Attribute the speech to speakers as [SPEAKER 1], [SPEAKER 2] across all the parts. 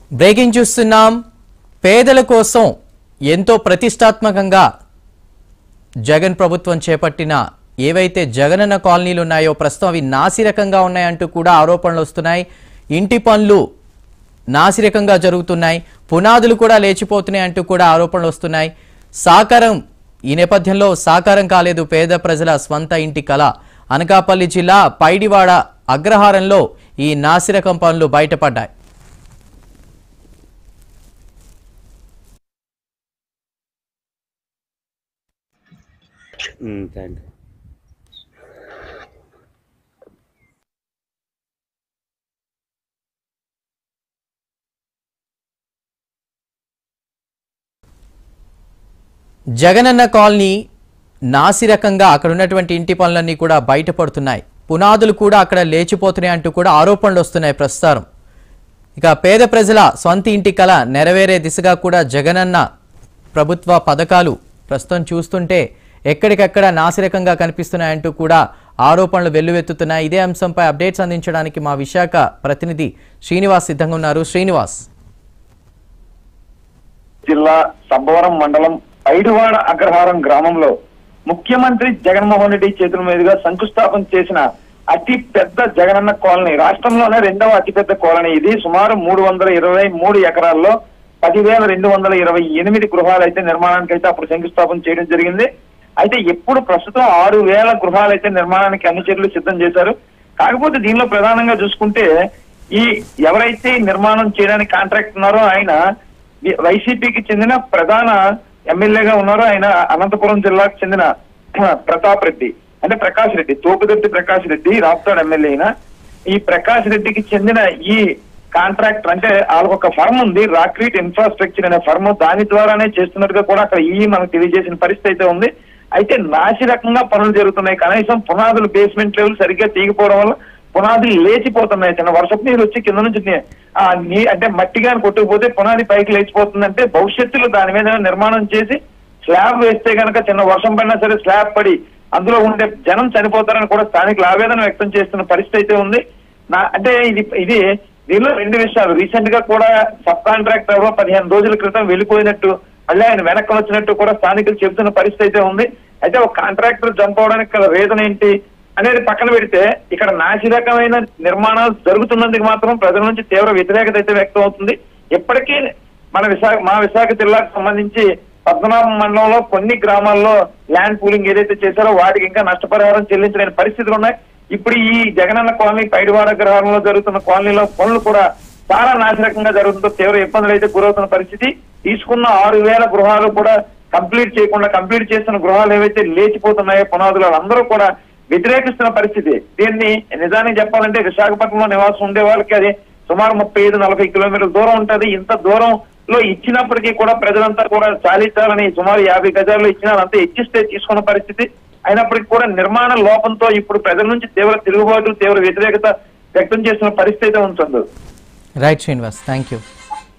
[SPEAKER 1] breaking చూస్తున్నాం పేదల కోసం ఎంతో ప్రతిష్టాత్మకంగా జగన్ ప్రభుత్వం చేపట్టిన ఏవైతే జగనన్న కాలనీలు ఉన్నాయో ప్రస్తుతం అవి నాసిరకంగా ఉన్నాయంటూ కూడా ఆరోపణలు వస్తున్నాయి ఇంటి పనులు నాసిరకంగా జరుగుతున్నాయి పునాదులు కూడా లేచిపోతున్నాయి అంటూ కూడా ఆరోపణలు వస్తున్నాయి సాకారం ఈ నేపథ్యంలో సాకారం కాలేదు పేద ప్రజల స్వంత ఇంటి కళ అనకాపల్లి జిల్లా పైడివాడ అగ్రహారంలో ఈ నాసిరకం పనులు బయటపడ్డాయి
[SPEAKER 2] థ్యాంక్ యూ
[SPEAKER 1] జగనన్న కాలనీ నాసిరకంగా అక్కడ ఉన్నటువంటి ఇంటి పనులన్నీ కూడా బయటపడుతున్నాయి పునాదులు కూడా అక్కడ లేచిపోతున్నాయి అంటూ కూడా ఆరోపణలు వస్తున్నాయి ప్రస్తుతం ఇక పేద ప్రజల సొంత ఇంటి కళ నెరవేరే దిశగా కూడా జగనన్న ప్రభుత్వ పథకాలు ప్రస్తుతం చూస్తుంటే ఎక్కడికెక్కడ నాసిరకంగా కనిపిస్తున్నాయంటూ కూడా ఆరోపణలు వెల్లువెత్తుతున్నాయి ఇదే అంశంపై అప్డేట్స్ అందించడానికి మా విశాఖ ప్రతినిధి శ్రీనివాస్ సిద్ధంగా ఉన్నారు శ్రీనివాస్
[SPEAKER 3] జిల్లా సబ్బవరం మండలం ఐడువాడ అగ్రహారం గ్రామంలో ముఖ్యమంత్రి జగన్మోహన్ రెడ్డి చేతుల మీదుగా శంకుస్థాపన చేసిన అతి పెద్ద జగనన్న కాలనీ రాష్ట్రంలోనే రెండవ అతిపెద్ద కాలనీ ఇది సుమారు మూడు వందల ఇరవై మూడు ఎకరాల్లో పదివేల రెండు వందల ఇరవై ఎనిమిది గృహాలు అయితే నిర్మాణానికి అయితే అప్పుడు శంకుస్థాపన చేయడం జరిగింది అయితే ఎప్పుడు ప్రస్తుతం ఆరు వేల గృహాలు అయితే నిర్మాణానికి అన్ని చర్యలు సిద్ధం చేశారు కాకపోతే దీనిలో ప్రధానంగా చూసుకుంటే ఈ ఎవరైతే ఈ నిర్మాణం చేయడానికి కాంట్రాక్ట్ ఉన్నారో ఆయన వి- వైసీపీకి చెందిన ప్రధాన ఎమ్మెల్యేగా ఉన్నారు ఆయన అనంతపురం జిల్లాకు చెందిన ప్రతాప్ రెడ్డి అంటే ప్రకాష్ రెడ్డి తోపుదర్తి ప్రకాష్ రెడ్డి రాప్తాడు ఎమ్మెల్యే అయిన ఈ ప్రకాష్ రెడ్డికి చెందిన ఈ కాంట్రాక్టర్ అంటే వాళ్ళకి ఒక ఫర్మ్ ఉంది రాక్రీట్ ఇన్ఫ్రాస్ట్రక్చర్ అనే ఫర్మ్ దాని ద్వారానే చేస్తున్నట్టుగా కూడా అక్కడ ఈ మనకు తెలియజేసిన పరిస్థితి అయితే ఉంది అయితే నాసి రకంగా పనులు జరుగుతున్నాయి కనీసం పునాదులు బేస్మెంట్ లెవెల్ సరిగ్గా తీగిపోవడం వల్ల పునాదులు లేచిపోతున్నాయి చిన్న వర్షపు నీరు వచ్చి కింద నుంచి నీ- ఆ నీ అంటే మట్టిగా కొట్టుకుపోతే పునాది పైకి లేచిపోతుందంటే భవిష్యత్తులో దాని మీద నిర్మాణం చేసి స్లాబ్ వేస్తే గనక చిన్న వర్షం పడినా సరే స్లాబ్ పడి అందులో ఉండే జనం చనిపోతారని కూడా స్థానికులు ఆవేదన వ్యక్తం చేస్తున్న పరిస్థితి అయితే ఉంది నా అంటే ఇది ఇది దీనిలో రెండు విషయాలు రీసెంట్ గా కూడా సబ్ కాంట్రాక్టర్ ఎవరో పదిహేను రోజుల క్రితం వెళ్ళిపోయినట్టు మళ్ళీ ఆయన వెనక్కి వచ్చినట్టు కూడా స్థానికులు చెబుతున్న పరిస్థితి అయితే ఉంది అయితే ఒక కాంట్రాక్టర్ జంప్ అవడానికి గల రీజన్ ఏంటి అనేది పక్కన పెడితే ఇక్కడ నాసిరకమైన నిర్మాణాలు జరుగుతున్నందుకు మాత్రం ప్రజల నుంచి తీవ్ర వ్యతిరేకత అయితే వ్యక్తం అవుతుంది ఇప్పటికీ మన విశాఖ మా విశాఖ జిల్లాకు సంబంధించి పద్మనాభం మండలంలో కొన్ని గ్రామాల్లో ల్యాండ్ పూలింగ్ ఏదైతే చేశారో వాటికి ఇంకా నష్టపరిహారం చెల్లించలేని పరిస్థితులు ఉన్నాయి ఇప్పుడు ఈ జగనన్న కాలనీ పైడివాడ గ్రహారంలో జరుగుతున్న కాలనీలో పనులు కూడా చాలా నాశనకంగా జరుగుతుందో తీవ్ర ఇబ్బందులు అయితే గురవుతున్న పరిస్థితి తీసుకున్న ఆరు వేల గృహాలు కూడా కంప్లీట్ చేయకుండా కంప్లీట్ చేసిన గృహాలు ఏవైతే లేచిపోతున్నాయో పునాదులు అందరూ కూడా వ్యతిరేకిస్తున్న పరిస్థితి దీన్ని నిజానికి చెప్పాలంటే విశాఖపట్నంలో నివాసం ఉండే వాళ్ళకి అది సుమారు ముప్పై ఐదు నలభై కిలోమీటర్ల దూరం ఉంటది ఇంత దూరంలో ఇచ్చినప్పటికీ కూడా ప్రజలంతా కూడా చాలించాలని సుమారు యాభై గజాల్లో ఇచ్చినా అంతా ఇచ్చిస్తే తీసుకున్న పరిస్థితి అయినప్పటికీ కూడా నిర్మాణ లోపంతో ఇప్పుడు ప్రజల నుంచి తీవ్ర తిరుగుబాటు తీవ్ర వ్యతిరేకత వ్యక్తం చేస్తున్న పరిస్థితి అయితే ఉంటుంది
[SPEAKER 1] రైట్ శ్రీనివాస్ థ్యాంక్ యూ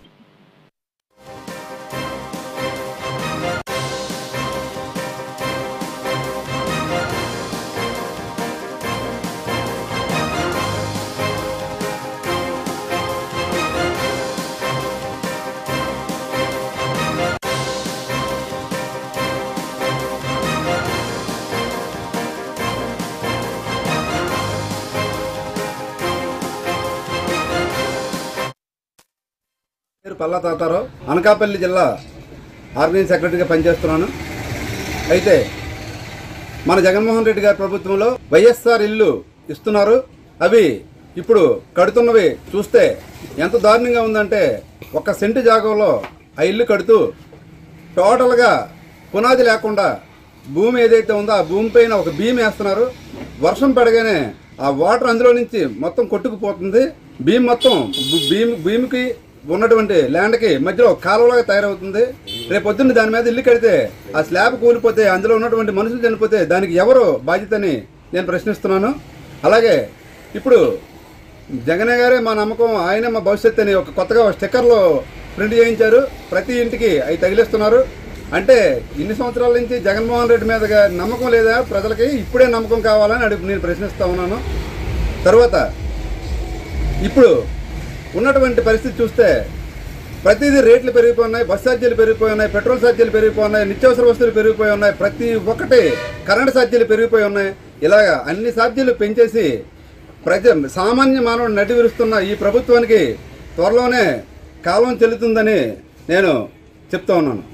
[SPEAKER 4] పేరు పల్లా తాతారావు అనకాపల్లి జిల్లా ఆర్గనైజ్ సెక్రటరీగా పనిచేస్తున్నాను అయితే మన జగన్మోహన్ రెడ్డి గారి ప్రభుత్వంలో వైఎస్ఆర్ ఇల్లు ఇస్తున్నారు అవి ఇప్పుడు కడుతున్నవి చూస్తే ఎంత దారుణంగా ఉందంటే ఒక సెంటు జాగంలో ఆ ఇల్లు కడుతూ టోటల్గా పునాది లేకుండా భూమి ఏదైతే ఉందో ఆ భూమి పైన ఒక భీమ్ వేస్తున్నారు వర్షం పడగానే ఆ వాటర్ అందులో నుంచి మొత్తం కొట్టుకుపోతుంది భీమ్ మొత్తం భూ- భీమ్ భీమికి ఉన్నటువంటి ల్యాండ్కి మధ్యలో కాలువలాగా తయారవుతుంది రేపు పొద్దున్న దాని మీద ఇల్లు కడితే ఆ స్లాబ్ కూలిపోతే అందులో ఉన్నటువంటి మనుషులు చనిపోతే దానికి ఎవరు బాధ్యతని నేను ప్రశ్నిస్తున్నాను అలాగే ఇప్పుడు జగన్ గారే మా నమ్మకం ఆయనే మా భవిష్యత్తు అని ఒక కొత్తగా స్టిక్కర్లు ప్రింట్ చేయించారు ప్రతి ఇంటికి అవి తగిలిస్తున్నారు అంటే ఇన్ని సంవత్సరాల నుంచి జగన్మోహన్ రెడ్డి మీద గా- నమ్మకం లేదా ప్రజలకి ఇప్పుడే నమ్మకం కావాలని అడుగు నేను ప్రశ్నిస్తా ఉన్నాను తర్వాత ఇప్పుడు ఉన్నటువంటి పరిస్థితి చూస్తే ప్రతిదీ రేట్లు పెరిగిపోయి ఉన్నాయి బస్ ఛార్జీలు పెరిగిపోయి ఉన్నాయి పెట్రోల్ ఛార్జీలు పెరిగిపోయి ఉన్నాయి నిత్యావసర వస్తువులు పెరిగిపోయి ఉన్నాయి ప్రతి ఒక్కటి కరెంటు ఛార్జీలు పెరిగిపోయి ఉన్నాయి ఇలాగా అన్ని ఛార్జీలు పెంచేసి ప్రజ సామాన్య మానవుడు నడి విరుస్తున్న ఈ ప్రభుత్వానికి త్వరలోనే కాలం చెల్లుతుందని నేను చెప్తా ఉన్నాను